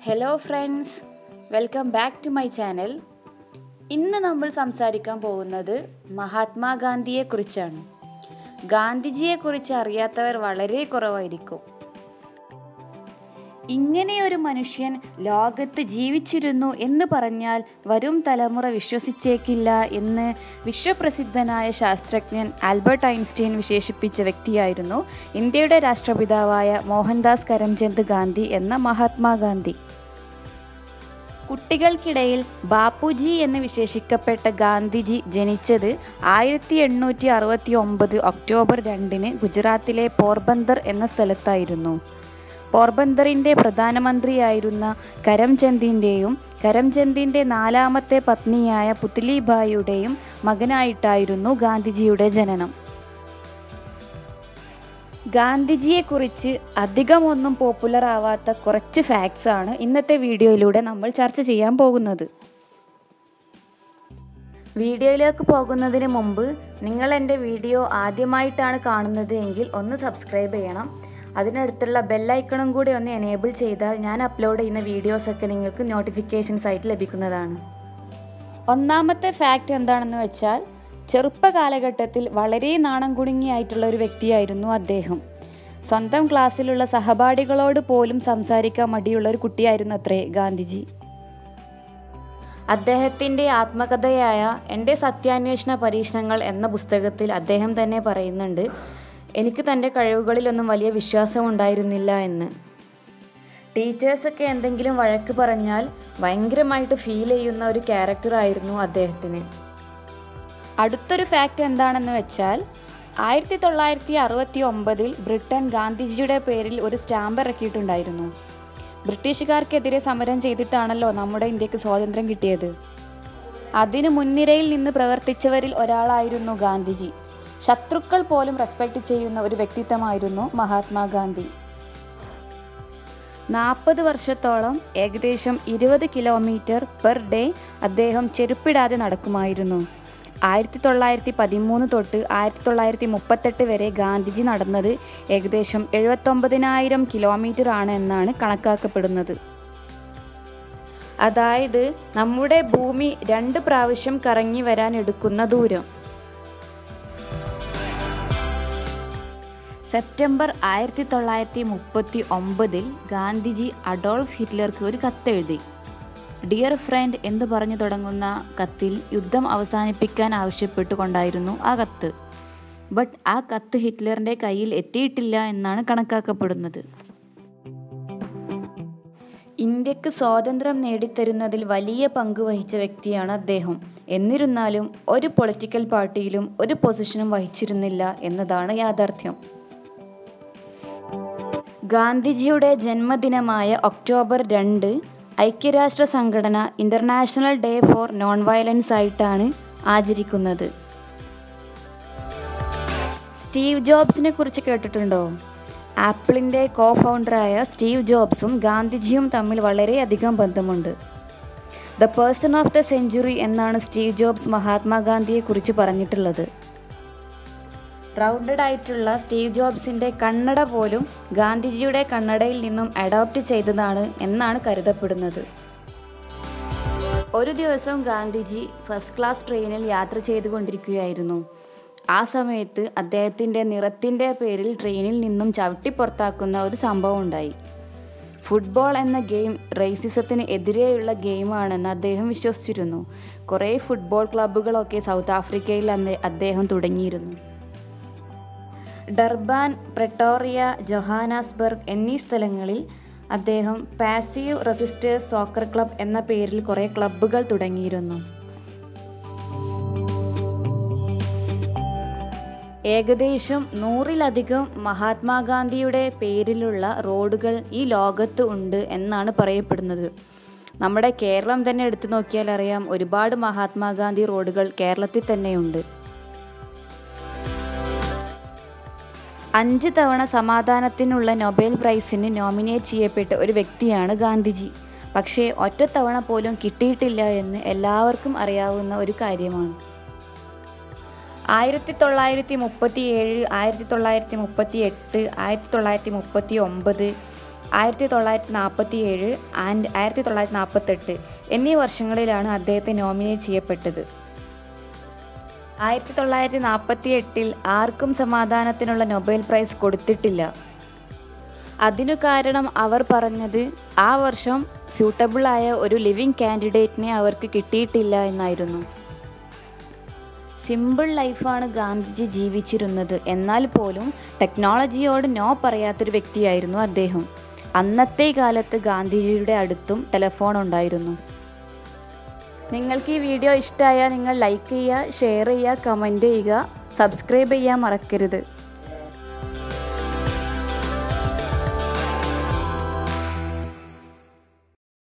hello friends welcome back to my channel ഇന്ന് നമ്മൾ സംസാരിക്കാൻ പോകുന്നത് മഹാത്മാഗാന്ധിയെക്കുറിച്ചാണ് ഗാന്ധിജിയെക്കുറിച്ച് അറിയാത്തവർ വളരെ കുറവായിരിക്കും ഇങ്ങനെയൊരു മനുഷ്യൻ ലോകത്ത് ജീവിച്ചിരുന്നു എന്ന് പറഞ്ഞാൽ വരും തലമുറ വിശ്വസിച്ചേക്കില്ല എന്ന് വിശ്വപ്രസിദ്ധനായ ശാസ്ത്രജ്ഞൻ ആൽബർട്ട് ഐൻസ്റ്റീൻ വിശേഷിപ്പിച്ച വ്യക്തിയായിരുന്നു ഇന്ത്യയുടെ രാഷ്ട്രപിതാവായ മോഹൻദാസ് കരംചന്ദ് ഗാന്ധി എന്ന മഹാത്മാഗാന്ധി കുട്ടികൾക്കിടയിൽ ബാപ്പുജി എന്ന് വിശേഷിക്കപ്പെട്ട ഗാന്ധിജി ജനിച്ചത് ആയിരത്തി എണ്ണൂറ്റി അറുപത്തി ഒമ്പത് ഒക്ടോബർ രണ്ടിന് ഗുജറാത്തിലെ പോർബന്ദർ എന്ന സ്ഥലത്തായിരുന്നു പോർബന്ദറിൻ്റെ പ്രധാനമന്ത്രിയായിരുന്ന കരംചന്ദിൻ്റെയും കരംചന്ദിൻ്റെ നാലാമത്തെ പത്നിയായ പുത്ലിബായിയുടെയും മകനായിട്ടായിരുന്നു ഗാന്ധിജിയുടെ ജനനം ഗാന്ധിജിയെക്കുറിച്ച് അധികമൊന്നും പോപ്പുലർ ആവാത്ത കുറച്ച് ഫാക്ട്സ് ആണ് ഇന്നത്തെ വീഡിയോയിലൂടെ നമ്മൾ ചർച്ച ചെയ്യാൻ പോകുന്നത് വീഡിയോയിലേക്ക് പോകുന്നതിന് മുമ്പ് നിങ്ങൾ എൻ്റെ വീഡിയോ ആദ്യമായിട്ടാണ് കാണുന്നത് എങ്കിൽ ഒന്ന് സബ്സ്ക്രൈബ് ചെയ്യണം അതിനടുത്തുള്ള ബെല്ലൈക്കണും കൂടി ഒന്ന് എനേബിൾ ചെയ്താൽ ഞാൻ അപ്ലോഡ് ചെയ്യുന്ന വീഡിയോസൊക്കെ നിങ്ങൾക്ക് നോട്ടിഫിക്കേഷൻസ് ആയിട്ട് ലഭിക്കുന്നതാണ് ഒന്നാമത്തെ ഫാക്റ്റ് എന്താണെന്ന് വെച്ചാൽ ചെറുപ്പ കാലഘട്ടത്തിൽ വളരെ നാണം കുടുങ്ങിയായിട്ടുള്ള ഒരു വ്യക്തിയായിരുന്നു അദ്ദേഹം സ്വന്തം ക്ലാസ്സിലുള്ള സഹപാഠികളോട് പോലും സംസാരിക്കാൻ മടിയുള്ള ഒരു കുട്ടിയായിരുന്നു അത്രേ ഗാന്ധിജി അദ്ദേഹത്തിൻ്റെ ആത്മകഥയായ എൻ്റെ സത്യാന്വേഷണ പരീക്ഷണങ്ങൾ എന്ന പുസ്തകത്തിൽ അദ്ദേഹം തന്നെ പറയുന്നുണ്ട് എനിക്ക് തൻ്റെ കഴിവുകളിലൊന്നും വലിയ വിശ്വാസം ഉണ്ടായിരുന്നില്ല എന്ന് ടീച്ചേഴ്സൊക്കെ എന്തെങ്കിലും വഴക്ക് പറഞ്ഞാൽ ഭയങ്കരമായിട്ട് ഫീൽ ചെയ്യുന്ന ഒരു ക്യാരക്ടറായിരുന്നു അദ്ദേഹത്തിന് അടുത്തൊരു ഫാക്റ്റ് എന്താണെന്ന് വെച്ചാൽ ആയിരത്തി തൊള്ളായിരത്തി അറുപത്തി ഒമ്പതിൽ ബ്രിട്ടൻ ഗാന്ധിജിയുടെ പേരിൽ ഒരു സ്റ്റാമ്പ് ഇറക്കിയിട്ടുണ്ടായിരുന്നു ബ്രിട്ടീഷുകാർക്കെതിരെ സമരം ചെയ്തിട്ടാണല്ലോ നമ്മുടെ ഇന്ത്യക്ക് സ്വാതന്ത്ര്യം കിട്ടിയത് അതിനു മുൻനിരയിൽ നിന്ന് പ്രവർത്തിച്ചവരിൽ ഒരാളായിരുന്നു ഗാന്ധിജി ശത്രുക്കൾ പോലും റെസ്പെക്ട് ചെയ്യുന്ന ഒരു വ്യക്തിത്വമായിരുന്നു മഹാത്മാഗാന്ധി നാൽപ്പത് വർഷത്തോളം ഏകദേശം ഇരുപത് കിലോമീറ്റർ പെർ ഡേ അദ്ദേഹം ചെരുപ്പിടാതെ നടക്കുമായിരുന്നു ആയിരത്തി തൊള്ളായിരത്തി പതിമൂന്ന് തൊട്ട് ആയിരത്തി തൊള്ളായിരത്തി മുപ്പത്തെട്ട് വരെ ഗാന്ധിജി നടന്നത് ഏകദേശം എഴുപത്തൊമ്പതിനായിരം കിലോമീറ്റർ ആണ് എന്നാണ് കണക്കാക്കപ്പെടുന്നത് അതായത് നമ്മുടെ ഭൂമി രണ്ട് പ്രാവശ്യം കറങ്ങി വരാൻ എടുക്കുന്ന ദൂരം സെപ്റ്റംബർ ആയിരത്തി തൊള്ളായിരത്തി മുപ്പത്തി ഒമ്പതിൽ ഗാന്ധിജി അഡോൾഫ് ഹിറ്റ്ലർക്ക് ഒരു കത്തെഴുതി ഡിയർ ഫ്രണ്ട് എന്ന് പറഞ്ഞു തുടങ്ങുന്ന കത്തിൽ യുദ്ധം അവസാനിപ്പിക്കാൻ ആവശ്യപ്പെട്ടുകൊണ്ടായിരുന്നു ആ കത്ത് ബട്ട് ആ കത്ത് ഹിറ്റ്ലറിൻ്റെ കയ്യിൽ എത്തിയിട്ടില്ല എന്നാണ് കണക്കാക്കപ്പെടുന്നത് ഇന്ത്യക്ക് സ്വാതന്ത്ര്യം നേടിത്തരുന്നതിൽ വലിയ പങ്ക് വഹിച്ച വ്യക്തിയാണ് അദ്ദേഹം എന്നിരുന്നാലും ഒരു പൊളിറ്റിക്കൽ പാർട്ടിയിലും ഒരു പൊസിഷനും വഹിച്ചിരുന്നില്ല എന്നതാണ് യാഥാർത്ഥ്യം ഗാന്ധിജിയുടെ ജന്മദിനമായ ഒക്ടോബർ രണ്ട് ഐക്യരാഷ്ട്ര സംഘടന international day for non violence ആയിട്ടാണ് ആചരിക്കുന്നത് സ്റ്റീവ് ജോബ്സിനെ കുറിച്ച് കേട്ടിട്ടുണ്ടോ ആപ്പിളിൻ്റെ കോ ഫൗണ്ടറായ സ്റ്റീവ് ജോബ്സും ഗാന്ധിജിയും തമ്മിൽ വളരെയധികം ബന്ധമുണ്ട് the person of the century എന്നാണ് സ്റ്റീവ് ജോബ്സ് മഹാത്മാഗാന്ധിയെക്കുറിച്ച് പറഞ്ഞിട്ടുള്ളത് റൗണ്ടഡ് ആയിട്ടുള്ള സ്റ്റീവ് ജോബ്സിൻ്റെ കണ്ണട പോലും ഗാന്ധിജിയുടെ കണ്ണടയിൽ നിന്നും അഡോപ്റ്റ് ചെയ്തതാണ് എന്നാണ് കരുതപ്പെടുന്നത് ഒരു ദിവസം ഗാന്ധിജി ഫസ്റ്റ് ക്ലാസ് ട്രെയിനിൽ യാത്ര ചെയ്തുകൊണ്ടിരിക്കുകയായിരുന്നു ആ സമയത്ത് അദ്ദേഹത്തിൻ്റെ നിറത്തിൻ്റെ പേരിൽ ട്രെയിനിൽ നിന്നും ചവിട്ടി പുറത്താക്കുന്ന ഒരു സംഭവം ഉണ്ടായി ഫുട്ബോൾ എന്ന ഗെയിം റേസിസത്തിന് എതിരെയുള്ള ഗെയിമാണെന്ന് അദ്ദേഹം വിശ്വസിച്ചിരുന്നു കുറേ ഫുട്ബോൾ ക്ലബ്ബുകളൊക്കെ സൗത്ത് ആഫ്രിക്കയിൽ അന്ന് അദ്ദേഹം തുടങ്ങിയിരുന്നു ഡർബാൻ പ്രട്ടോറിയ ജൊഹാനാസ്ബർഗ് എന്നീ സ്ഥലങ്ങളിൽ അദ്ദേഹം പാസീവ് റെസിസ്റ്റേഴ്സ് സോക്കർ ക്ലബ് എന്ന പേരിൽ കുറേ ക്ലബ്ബുകൾ തുടങ്ങിയിരുന്നു ഏകദേശം നൂറിലധികം മഹാത്മാഗാന്ധിയുടെ പേരിലുള്ള റോഡുകൾ ഈ ലോകത്ത് ഉണ്ട് എന്നാണ് പറയപ്പെടുന്നത് നമ്മുടെ കേരളം തന്നെ എടുത്തു നോക്കിയാൽ അറിയാം ഒരുപാട് മഹാത്മാഗാന്ധി റോഡുകൾ കേരളത്തിൽ തന്നെയുണ്ട് അഞ്ച് തവണ സമാധാനത്തിനുള്ള നൊബേൽ പ്രൈസിന് നോമിനേറ്റ് ചെയ്യപ്പെട്ട ഒരു വ്യക്തിയാണ് ഗാന്ധിജി പക്ഷേ ഒറ്റത്തവണ പോലും കിട്ടിയിട്ടില്ല എന്ന് എല്ലാവർക്കും അറിയാവുന്ന ഒരു കാര്യമാണ് ആയിരത്തി തൊള്ളായിരത്തി മുപ്പത്തി ഏഴ് ആയിരത്തി തൊള്ളായിരത്തി മുപ്പത്തി എട്ട് ആയിരത്തി തൊള്ളായിരത്തി മുപ്പത്തി ഒമ്പത് ആയിരത്തി തൊള്ളായിരത്തി നാൽപ്പത്തി ഏഴ് ആൻഡ് ആയിരത്തി തൊള്ളായിരത്തി നാൽപ്പത്തെട്ട് എന്നീ വർഷങ്ങളിലാണ് അദ്ദേഹത്തെ നോമിനേറ്റ് ചെയ്യപ്പെട്ടത് ആയിരത്തി തൊള്ളായിരത്തി നാൽപ്പത്തി എട്ടിൽ ആർക്കും സമാധാനത്തിനുള്ള നൊബേൽ പ്രൈസ് കൊടുത്തിട്ടില്ല അതിനു കാരണം അവർ പറഞ്ഞത് ആ വർഷം സ്യൂട്ടബിളായ ഒരു ലിവിങ് കാൻഡിഡേറ്റിനെ അവർക്ക് കിട്ടിയിട്ടില്ല എന്നായിരുന്നു സിമ്പിൾ ലൈഫാണ് ഗാന്ധിജി ജീവിച്ചിരുന്നത് എന്നാൽ പോലും ടെക്നോളജിയോട് നോ പറയാത്തൊരു വ്യക്തിയായിരുന്നു അദ്ദേഹം അന്നത്തെ കാലത്ത് ഗാന്ധിജിയുടെ അടുത്തും ടെലഫോൺ ഉണ്ടായിരുന്നു നിങ്ങൾക്ക് ഈ വീഡിയോ ഇഷ്ടമായാൽ നിങ്ങൾ ലൈക്ക് ചെയ്യുക ഷെയർ ചെയ്യുക കമൻറ്റ് ചെയ്യുക സബ്സ്ക്രൈബ് ചെയ്യാൻ മറക്കരുത്